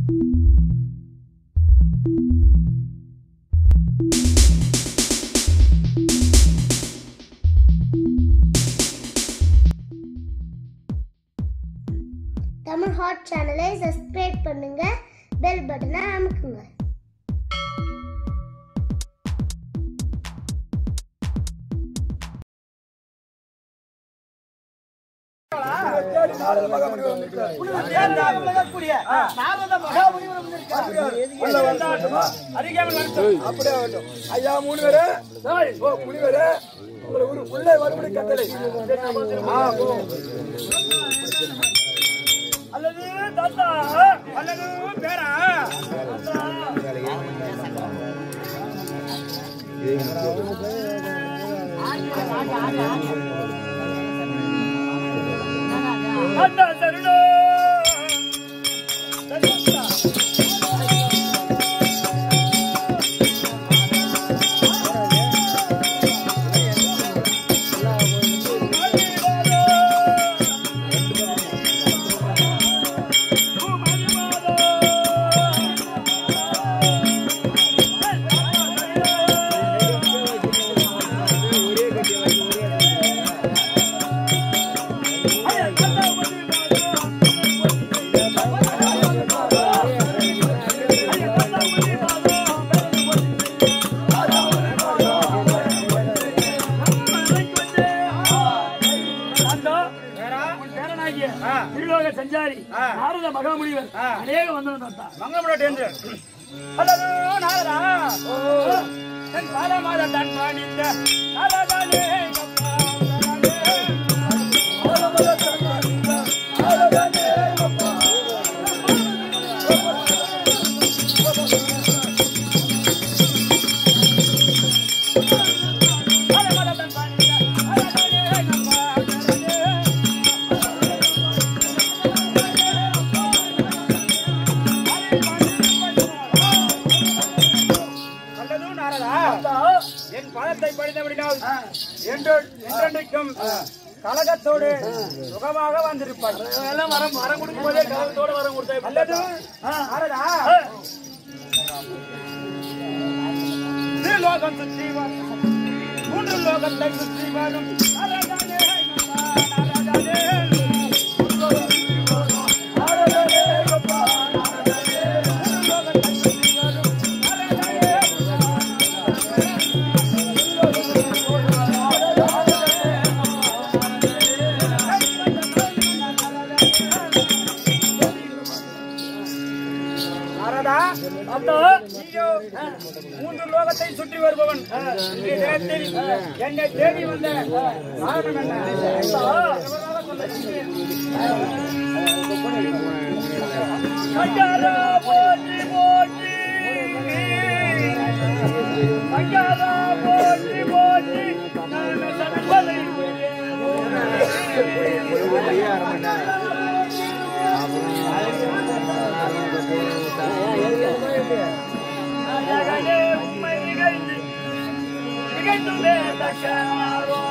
Tamil hot சேனலை subscribe பண்ணுங்க bell பட்டனை அமுக்குங்க அப்படியே ஆகட்டும். ஐயா மூணு பேரு ஓ முனிவரு உங்களை ஒரு உள்ளே வரும்படி கட்டளை ஆ, போ. அல்லது தாத்தா அல்லது பேரா தாத்தா சருணோ திருலோக சஞ்சாரி நாரத மகாமுனிவர் அநேக வந்தவன் தாத்தா மங்களமுடேந்து அல்லது நாரதா என் பாலமாத தன் பாடித்த நாரதானே அல்லது நாரதா என் பாதத்தை படித்தபடினால் என்று என்றென்றைக்கும் கழகத்தோடு சுகமாக வந்திருப்பார் எல்லாம் வரம் வரம் கொடுக்கும் போதே கழகத்தோடு வரம் கொடுத்த அல்லது நாரதா லோகம் சுற்றி வரும் மூன்று லோகத்தை சுற்றி வரும் நாரதானே அப்பா, நாரதானே. மூன்று லோகம் சுற்றி வரும். நாரதானே அப்பா, நாரதானே. மூன்று லோகத்தை சுற்றி வரும். நாரதானே அப்பா, நாரதா அப்போ நீயோ மூன்று லோகத்தை சுற்றி வருபவன் இன்றைய தினத்தில் என்னை தேடி வந்த காரணம் என்ன அப்போ, விவரமாக சொல்லுங்கள். சங்கரா போற்றி போற்றி சங்கரா போற்றி போற்றி நான் சண்பலை அழகே உம்மை நிகழ்ந்து நிகழ்ந்துள்ளே தக்காரோ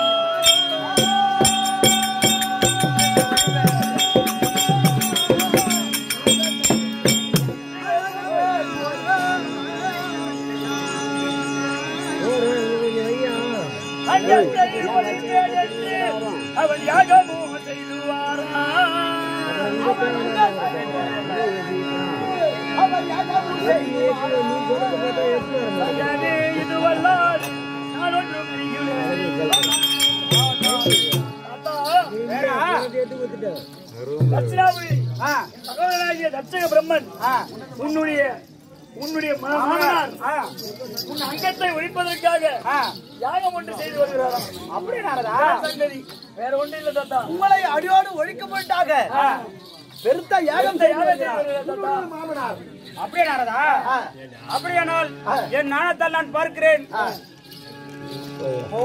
அங்கத்தை ஒளிந்தெழுந்து அவன் யாகமோ செய்துவாரா அவன் யாகமோ செய்துவாரா ஐயனே, இதுவல்லாது நான் ஒன்றும் அறிகிறேன். தாத்தா, வேணா. தட்சிணாபுரி, சகோதரனாகிய தட்சக பிரம்மன் உன்னுடைய உன்னுடைய ம- மகனார் உன் அங்கத்தை ஒழிப்பதற்காக யாகம் ஒன்று செய்து வருகிறாராம் அப்படி நாரதா சங்கதி வேற ஒன்றும் இல்ல தாத்தா உங்களை அடியோடு ஒழிக்கப்பட்டாக பெருத்த யாகம் இந்த யாகத்தை வருகிறார் தாத்தா. அப்படியே நாரதா அப்படியானால் என் நாணத்தால் நான் பார்க்கிறேன் ஓ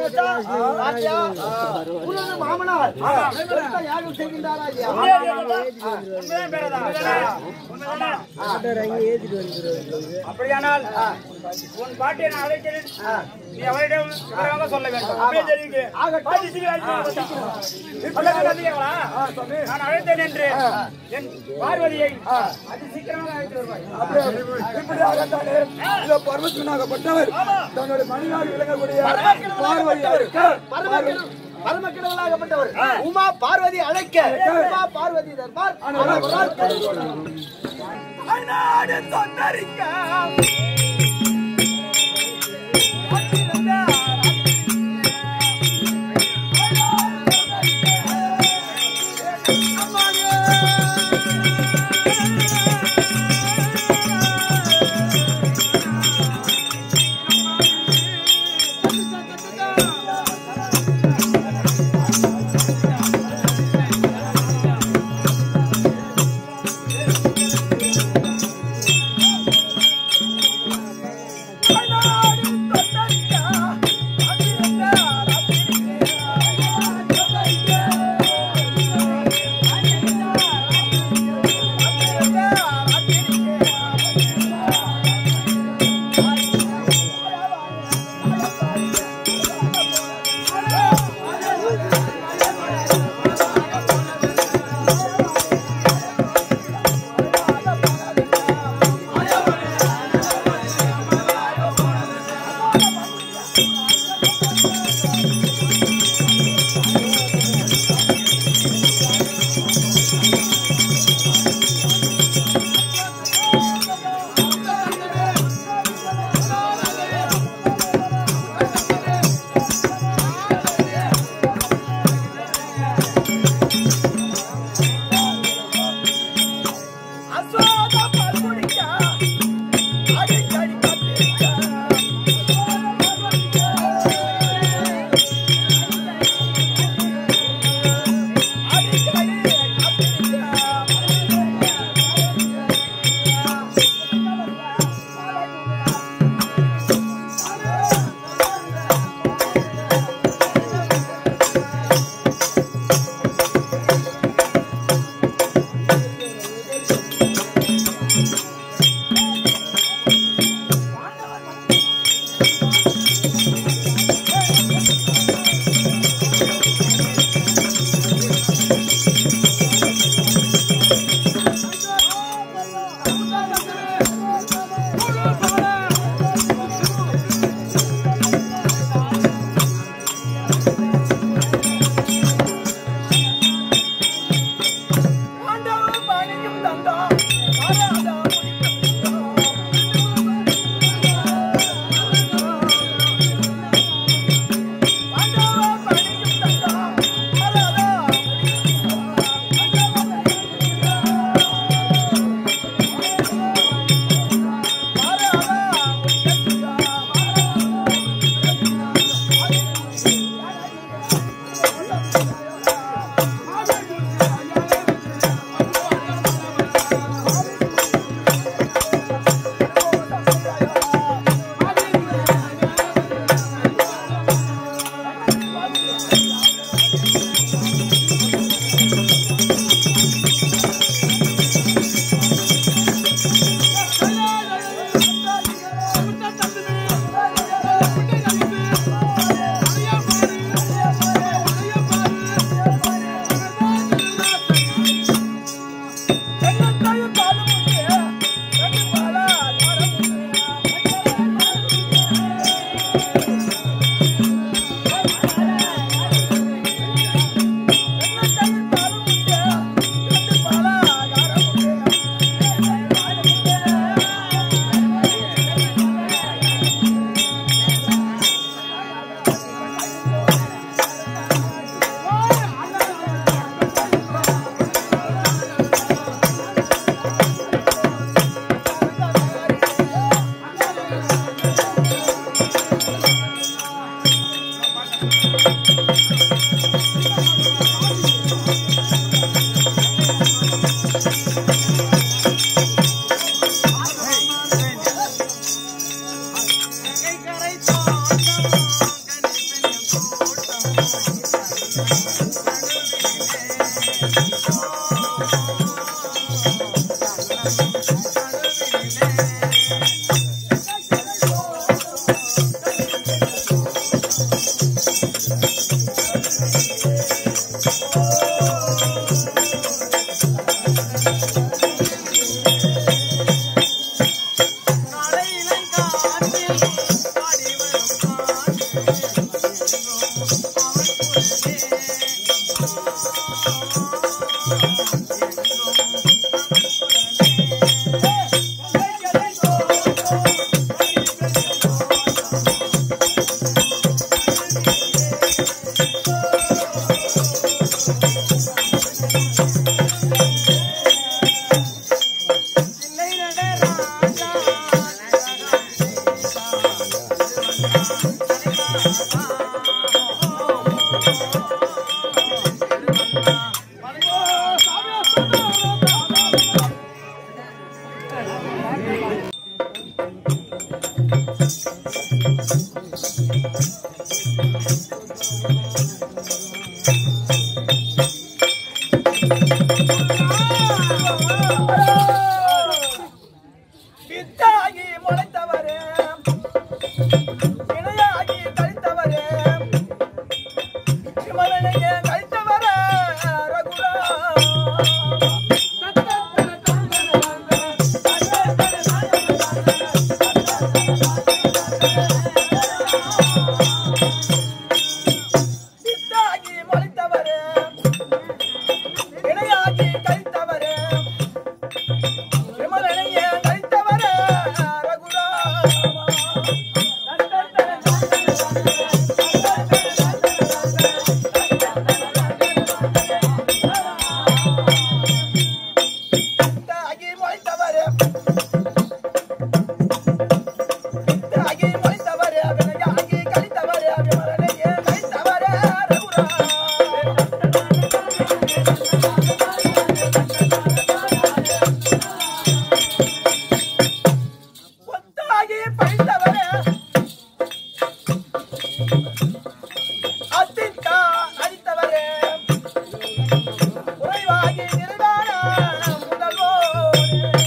கேட்டா, பாத்தியா? உனது மாமனார் பெருத்த யாகம் செய்கின்றாரா இல்லையா? உண்மைதான் பேரதா? உண்மைதானா? அப்படியானால் உன் பாட்டியை நான் அழைக்கிறேன் நீ அவரிடம் விவரமாக சொல்ல வேண்டும் அப்படியே தெரிவிக்கிறேன். ஆகட்டும். பாட்டி சீக்கிரம் அழைத்து வா. சொல்லுங்க தம்பிகளா? நான் அழைத்தேன் என்று என் பார்வதியை அதி சீக்கிரமாக அழைத்து வருவாய் அப்படியே இப்படியாகத்தானே இந்த பர்வத்தினாகப்பட்டவர் தன்னுடைய மணியாக விளங்கக்கூடிய பார்வையா இருக்க பரமக்கிட- பரமக்கிடவளாகப்பட்டவர் உமா பார்வதி அழைக்க உமா பார்வதி தர்பார் அவரால் நாடு சொன்னரிக்க முடித்தவரே வித்தாகி முடித்தவரே வினையாகி கழித்தவரே விமலனையே கைத்தவரே ரகுரா ஒத்தாகி பழித்தவரே அத்தின்கா அடித்தவரே உறைவாகி நிர்வாண முதல்வோனே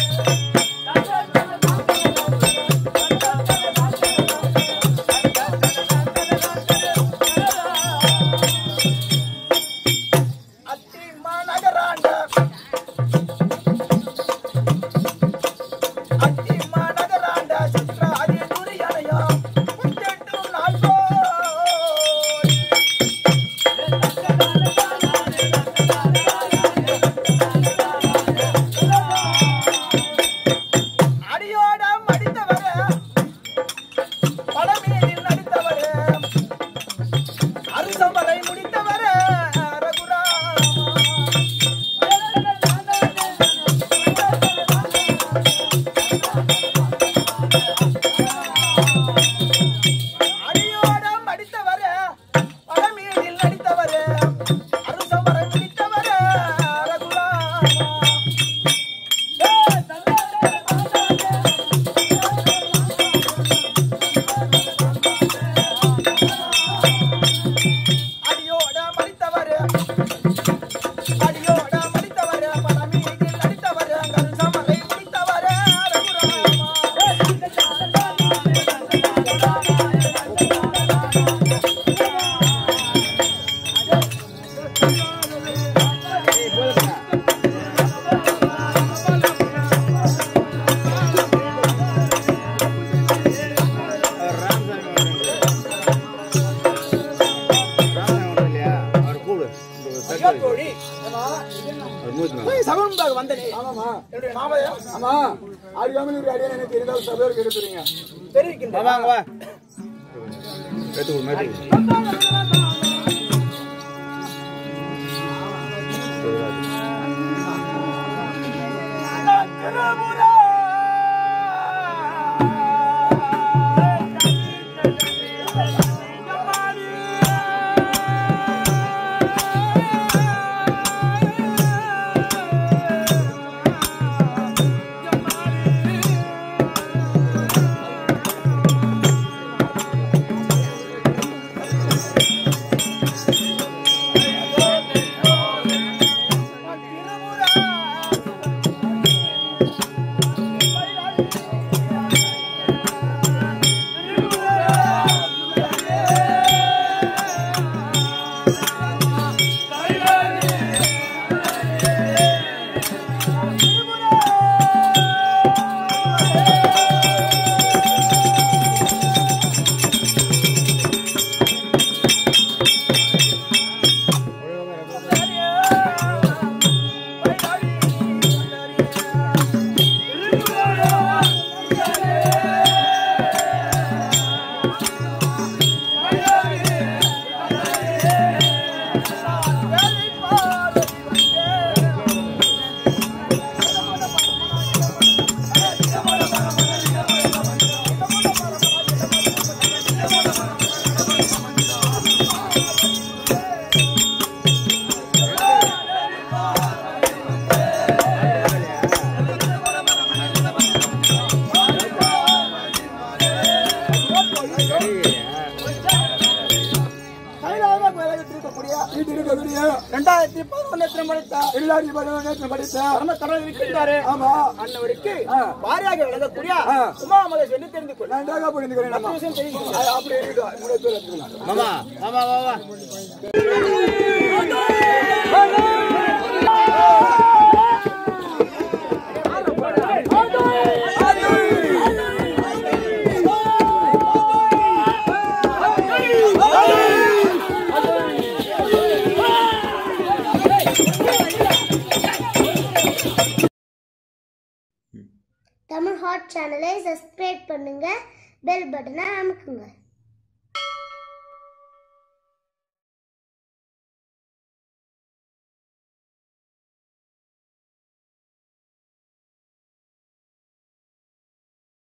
அத்தி மாநகராண்ட அத்தி மாநகராண்ட சித்ரா அதி துரியனையா முத்தெட்டும் நாள் போய் அடியோடம் அடித்தவரே படமீதில் நடித்தவரே அருசமலை முடித்தவரே ரகுராமா அடியோடம் அடித்தவரே படமீதில் நடித்தவரே அருசமலை முடித்தவரே ரகுராமா அடியோட மடித்தவரே அடியோட மடித்தவரே பணமீதில் நடித்தவரே கருசமலை முடித்தவரே ரகுராமா சமமாக வந்தனே ஆமாமா என்னுடைய மாமயம் ஆமா அறியாமல் ஒரு அடியா எனக்கு இருந்தால் சபையோருக்கு எடுத்துறீங்க தெரிவிக்கின்றேன் வீட்டு இருக்கக்கூடிய ரெண்டாயிரத்தி பதினொன்று படித்தா எல்லாரும் பதினொன்று படித்த பரம கடவுள் இருக்கின்றாரு ஆமா அன்னவருக்கு ஆ. பாரியாக விளங்கக்கூடிய ஆ. உமாமகேஷ் என்று தெரிந்து கொள்ள நன்றாக புரிந்துக்கிறேன் அம்மா. விஷயம் தெரிவிக்கிறேன் அது அப்படி இருக்கட்டும் மூணு பேர் எடுத்துக்கலாம் மாமா மாமா மாமா தமிழ் ஹாட் சேனலை சப்ஸ்கிரைப் பண்ணுங்க பெல் பட்டனை அமுக்குங்க